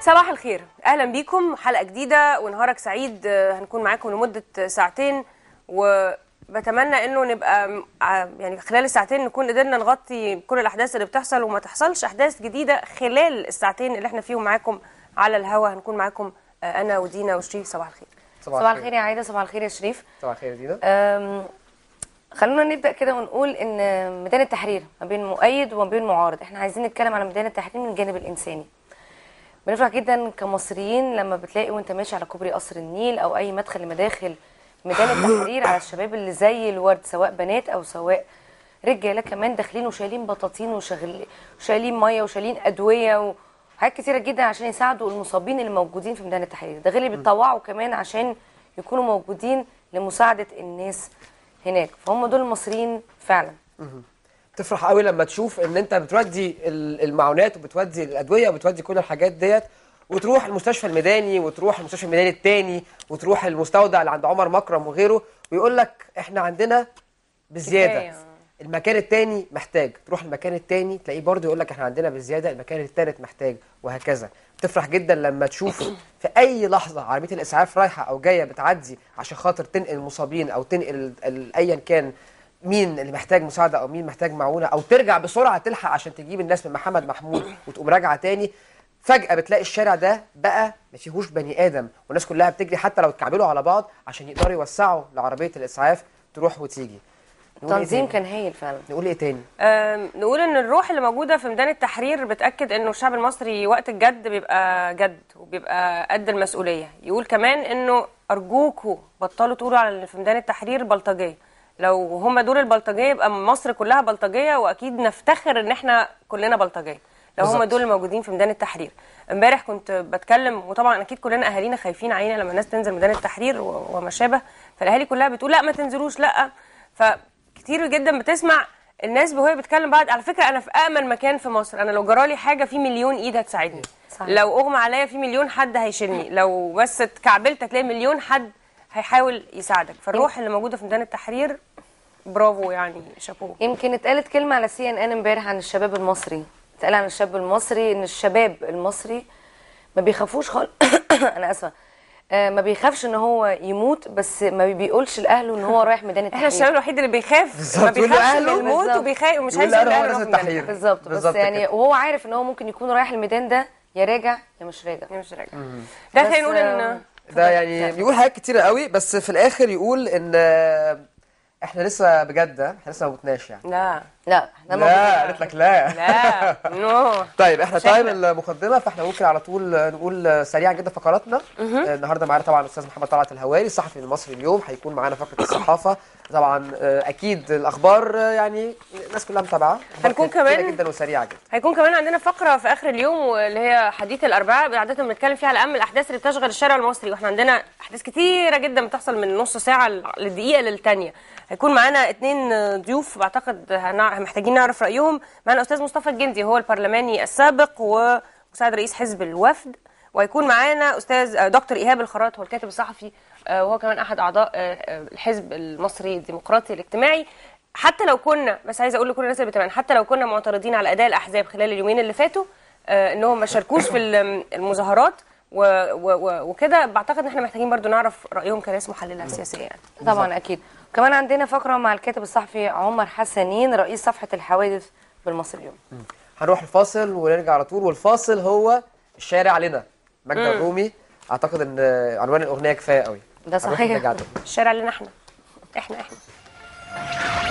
صباح الخير اهلا بيكم حلقه جديده ونهارك سعيد آه، هنكون معاكم لمده ساعتين وبتمنى انه نبقى م- ع- يعني خلال الساعتين نكون قدرنا نغطي كل الاحداث اللي بتحصل وما تحصلش احداث جديده خلال الساعتين اللي احنا فيهم معاكم على الهوا هنكون معاكم آه، انا ودينا وشريف صباح الخير صباح الخير يا عايده صباح الخير يا شريف صباح الخير يا دينا أم، خلونا نبدا كده ونقول ان ميدان التحرير ما بين مؤيد وما بين معارض احنا عايزين نتكلم على ميدان التحرير من الجانب الانساني بنفرح جدا كمصريين لما بتلاقي وانت ماشي على كوبري قصر النيل او اي مدخل لمداخل ميدان التحرير على الشباب اللي زي الورد سواء بنات او سواء رجاله كمان داخلين وشايلين بطاطين وشغل وشايلين ميه وشايلين ادويه وحاجات كتيره جدا عشان يساعدوا المصابين اللي موجودين في ميدان التحرير ده غير اللي بيتطوعوا كمان عشان يكونوا موجودين لمساعده الناس هناك فهم دول المصريين فعلا تفرح قوي لما تشوف ان انت بتودي ال- المعونات وبتودي الادويه وبتودي كل الحاجات ديت وتروح المستشفى الميداني وتروح المستشفى الميداني التاني وتروح المستودع اللي عند عمر مكرم وغيره ويقول لك احنا عندنا بزياده كفاية. المكان التاني محتاج تروح المكان التاني تلاقيه برضه يقول لك احنا عندنا بزياده المكان التالت محتاج وهكذا تفرح جدا لما تشوف في اي لحظه عربيه الاسعاف رايحه او جايه بتعدي عشان خاطر تنقل المصابين او تنقل ال- ال- ايا كان مين اللي محتاج مساعده او مين محتاج معونه او ترجع بسرعه تلحق عشان تجيب الناس من محمد محمود وتقوم راجعه تاني فجاه بتلاقي الشارع ده بقى ما فيهوش بني ادم والناس كلها بتجري حتى لو اتكعبلوا على بعض عشان يقدروا يوسعوا لعربيه الاسعاف تروح وتيجي نقول إيه تنظيم تاني؟ كان هايل فعلا نقول ايه تاني آم، نقول ان الروح اللي موجوده في ميدان التحرير بتاكد انه الشعب المصري وقت الجد بيبقى جد وبيبقى قد المسؤوليه يقول كمان انه ارجوكوا بطلوا تقولوا على اللي في ميدان التحرير بلطجيه لو هم دول البلطجيه يبقى مصر كلها بلطجيه واكيد نفتخر ان احنا كلنا بلطجيه لو هم بالظبط. دول الموجودين في ميدان التحرير امبارح كنت بتكلم وطبعا اكيد كلنا اهالينا خايفين علينا لما الناس تنزل ميدان التحرير و- وما شابه فالاهالي كلها بتقول لا ما تنزلوش لا فكتير جدا بتسمع الناس وهي بتتكلم بعد على فكره انا في امن مكان في مصر انا لو جرالي حاجه في مليون ايد هتساعدني صحيح. لو اغمى عليا في مليون حد هيشيلني لو بس اتكعبلت هتلاقي مليون حد هيحاول يساعدك فالروح اللي موجوده في ميدان التحرير برافو يعني شابوه يمكن اتقالت كلمه على سي ان ان امبارح عن الشباب المصري اتقال عن الشاب المصري ان الشباب المصري ما بيخافوش خالص انا اسفه آه، ما بيخافش ان هو يموت بس ما بيقولش لاهله ان هو رايح ميدان احنا التحرير الشباب الوحيد اللي بيخاف بالظبط، ما يقول بيخافش من لأهله الموت بالظبط. وبيخاف ومش يقول عايز يقول لأهله لأهله هو روح نازل ميدان التحرير. بالظبط بس بالظبط يعني كده. وهو عارف ان هو ممكن يكون رايح الميدان ده يا راجع يا مش راجع مش راجع ده بس، خلينا نقول ان آه، ده يعني بيقول حاجات كتيرة قوي بس في الاخر يقول ان آه، احنا لسه بجد احنا لسه ما متناش يعني لا لا احنا لا قالت لك لا لا نو طيب احنا شكلك. تايم المقدمه فاحنا ممكن على طول نقول سريعا جدا فقراتنا آه، النهارده معانا طبعا الاستاذ محمد طلعت الهواري الصحفي المصري اليوم هيكون معانا فقره الصحافه طبعا آه، اكيد الاخبار آه، يعني الناس كلها متابعه هنكون كتيرة كمان- جدا وسريعه جدا هيكون كمان عندنا فقره في اخر اليوم واللي هي حديث الاربعاء عاده بنتكلم فيها على اهم الاحداث اللي بتشغل الشارع المصري واحنا عندنا احداث كتيره جدا بتحصل من نص ساعه للدقيقه للتانيه هيكون معانا اتنين ضيوف بعتقد هنع- محتاجين نعرف رايهم معانا استاذ مصطفى الجندي هو البرلماني السابق ومساعد رئيس حزب الوفد وهيكون معانا استاذ آه، دكتور ايهاب الخراط هو الكاتب الصحفي آه، وهو كمان احد اعضاء آه، آه، الحزب المصري الديمقراطي الاجتماعي حتى لو كنا بس عايزه اقول لكل الناس اللي بتابعنا حتى لو كنا معترضين على اداء الاحزاب خلال اليومين اللي فاتوا آه، انهم ما شاركوش في ال- المظاهرات و- و- و- وكده بعتقد ان احنا محتاجين برضو نعرف رايهم كناس محلله سياسيه يعني طبعا اكيد كمان عندنا فقره مع الكاتب الصحفي عمر حسنين رئيس صفحه الحوادث بالمصري اليوم هنروح الفاصل ونرجع على طول والفاصل هو الشارع لنا ماجدة الرومي اعتقد ان آه، عنوان الاغنيه كفايه قوي ده هنروح صحيح. نرجع تاني. الشارع لنا احنا احنا احنا